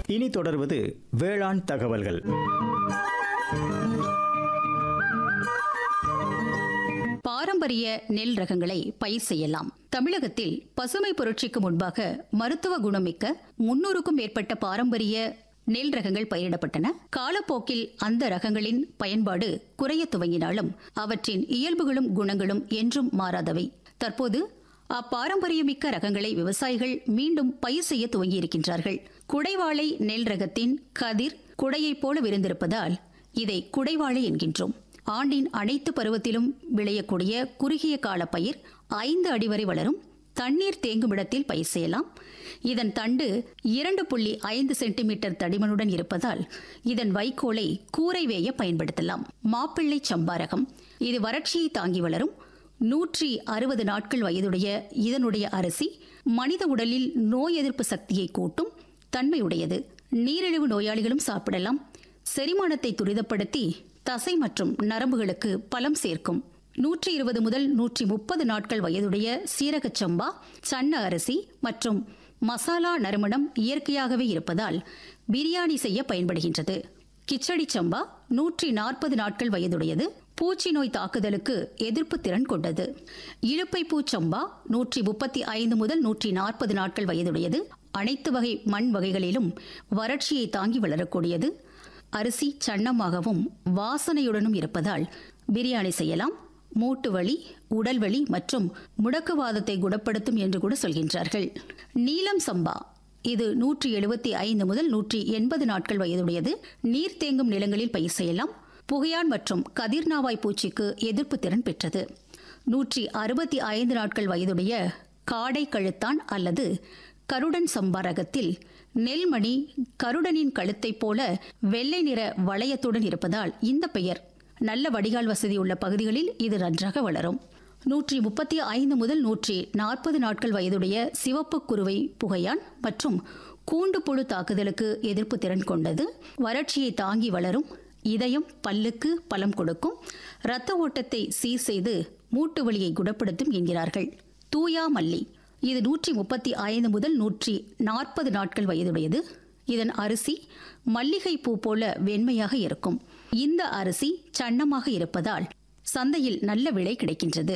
இனி தொடர்வது வேளாண் தகவல்கள் பாரம்பரிய நெல் ரகங்களை பயிர் செய்யலாம் தமிழகத்தில் பசுமை புரட்சிக்கு முன்பாக மருத்துவ குணமிக்க முன்னூறுக்கும் மேற்பட்ட பாரம்பரிய நெல் ரகங்கள் பயிரிடப்பட்டன காலப்போக்கில் அந்த ரகங்களின் பயன்பாடு குறைய துவங்கினாலும் அவற்றின் இயல்புகளும் குணங்களும் என்றும் மாறாதவை தற்போது அப்பாரம்பரியமிக்க ரகங்களை விவசாயிகள் மீண்டும் பயிர் செய்ய துவங்கியிருக்கின்றார்கள் குடைவாழை நெல் ரகத்தின் கதிர் குடையைப் போல விரிந்திருப்பதால் இதை குடைவாழை என்கின்றோம் ஆண்டின் அனைத்து பருவத்திலும் விளையக்கூடிய குறுகிய கால பயிர் ஐந்து அடி வரை வளரும் தண்ணீர் தேங்கும் இடத்தில் பயிர் செய்யலாம் இதன் தண்டு இரண்டு புள்ளி ஐந்து சென்டிமீட்டர் தடிமனுடன் இருப்பதால் இதன் வைக்கோலை கூரை வேய பயன்படுத்தலாம் மாப்பிள்ளை சம்பாரகம் இது வறட்சியை தாங்கி வளரும் நூற்றி அறுபது நாட்கள் வயதுடைய இதனுடைய அரிசி மனித உடலில் நோய் எதிர்ப்பு சக்தியை கூட்டும் தன்மையுடையது நீரிழிவு நோயாளிகளும் சாப்பிடலாம் செரிமானத்தை துரிதப்படுத்தி தசை மற்றும் நரம்புகளுக்கு பலம் சேர்க்கும் நூற்றி இருபது முதல் நூற்றி முப்பது நாட்கள் வயதுடைய சீரகச் சம்பா சன்ன அரிசி மற்றும் மசாலா நறுமணம் இயற்கையாகவே இருப்பதால் பிரியாணி செய்ய பயன்படுகின்றது கிச்சடி சம்பா நூற்றி நாற்பது நாட்கள் வயதுடையது பூச்சி நோய் தாக்குதலுக்கு எதிர்ப்பு திறன் கொண்டது இழுப்பை பூச்சம்பா நூற்றி முப்பத்தி ஐந்து முதல் நூற்றி நாற்பது நாட்கள் வயதுடையது அனைத்து வகை மண் வகைகளிலும் வறட்சியை தாங்கி வளரக்கூடியது அரிசி சன்னமாகவும் வாசனையுடனும் இருப்பதால் பிரியாணி செய்யலாம் மூட்டு வலி உடல் வலி மற்றும் முடக்குவாதத்தை குணப்படுத்தும் என்று கூட சொல்கின்றார்கள் நீலம் சம்பா இது நூற்றி எழுபத்தி ஐந்து முதல் நூற்றி எண்பது நாட்கள் வயதுடையது நீர் தேங்கும் நிலங்களில் பயிர் செய்யலாம் புகையான் மற்றும் கதிர்நாவாய் பூச்சிக்கு எதிர்ப்பு திறன் பெற்றது நூற்றி அறுபத்தி ஐந்து நாட்கள் வயதுடைய காடை கழுத்தான் அல்லது கருடன் சம்பா ரகத்தில் நெல்மணி கருடனின் கழுத்தைப் போல வெள்ளை நிற வளையத்துடன் இருப்பதால் இந்த பெயர் நல்ல வடிகால் வசதி உள்ள பகுதிகளில் இது நன்றாக வளரும் நூற்றி முப்பத்தி ஐந்து முதல் நூற்றி நாற்பது நாட்கள் வயதுடைய சிவப்பு குருவை புகையான் மற்றும் கூண்டு புழு தாக்குதலுக்கு எதிர்ப்பு திறன் கொண்டது வறட்சியை தாங்கி வளரும் இதயம் பல்லுக்கு பலம் கொடுக்கும் இரத்த ஓட்டத்தை சீர் செய்து மூட்டு வலியை குணப்படுத்தும் என்கிறார்கள் தூயா மல்லி இது நூற்றி முப்பத்தி ஐந்து முதல் நூற்றி நாற்பது நாட்கள் வயதுடையது இதன் அரிசி மல்லிகை பூ போல வெண்மையாக இருக்கும் இந்த அரிசி சன்னமாக இருப்பதால் சந்தையில் நல்ல விலை கிடைக்கின்றது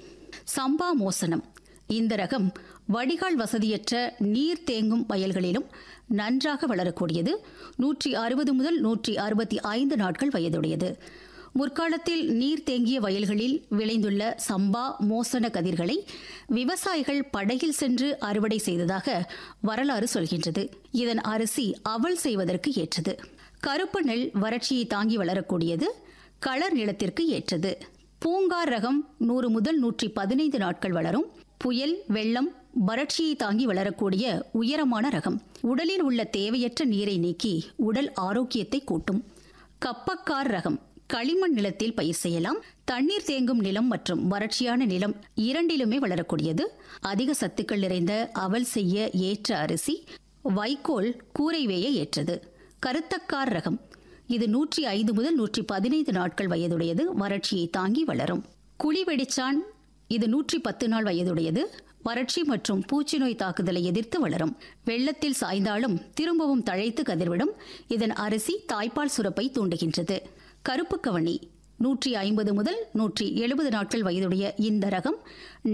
சம்பா மோசனம் இந்த ரகம் வடிகால் வசதியற்ற நீர் தேங்கும் வயல்களிலும் நன்றாக வளரக்கூடியது நூற்றி அறுபது முதல் நூற்றி அறுபத்தி ஐந்து நாட்கள் வயதுடையது முற்காலத்தில் நீர் தேங்கிய வயல்களில் விளைந்துள்ள சம்பா மோசன கதிர்களை விவசாயிகள் படகில் சென்று அறுவடை செய்ததாக வரலாறு சொல்கின்றது இதன் அரிசி அவல் செய்வதற்கு ஏற்றது கருப்பு நெல் வறட்சியை தாங்கி வளரக்கூடியது களர் நிலத்திற்கு ஏற்றது பூங்கார் ரகம் நூறு முதல் நூற்றி பதினைந்து நாட்கள் வளரும் புயல் வெள்ளம் வறட்சியை தாங்கி வளரக்கூடிய உயரமான ரகம் உடலில் உள்ள தேவையற்ற நீரை நீக்கி உடல் ஆரோக்கியத்தை கூட்டும் கப்பக்கார் ரகம் களிமண் நிலத்தில் பயிர் செய்யலாம் தண்ணீர் தேங்கும் நிலம் மற்றும் வறட்சியான நிலம் இரண்டிலுமே வளரக்கூடியது அதிக சத்துக்கள் நிறைந்த அவல் செய்ய ஏற்ற அரிசி வைக்கோல் கூரை வேய ஏற்றது கருத்தக்கார் ரகம் இது நூற்றி ஐந்து முதல் நூற்றி பதினைந்து நாட்கள் வயதுடையது வறட்சியை தாங்கி வளரும் குழி வெடிச்சான் இது நூற்றி பத்து நாள் வயதுடையது வறட்சி மற்றும் பூச்சி நோய் தாக்குதலை எதிர்த்து வளரும் வெள்ளத்தில் சாய்ந்தாலும் திரும்பவும் தழைத்து கதிர்விடும் இதன் அரிசி தாய்ப்பால் சுரப்பை தூண்டுகின்றது கருப்பு கவனி நூற்றி ஐம்பது முதல் நூற்றி எழுபது நாட்கள் வயதுடைய இந்த ரகம்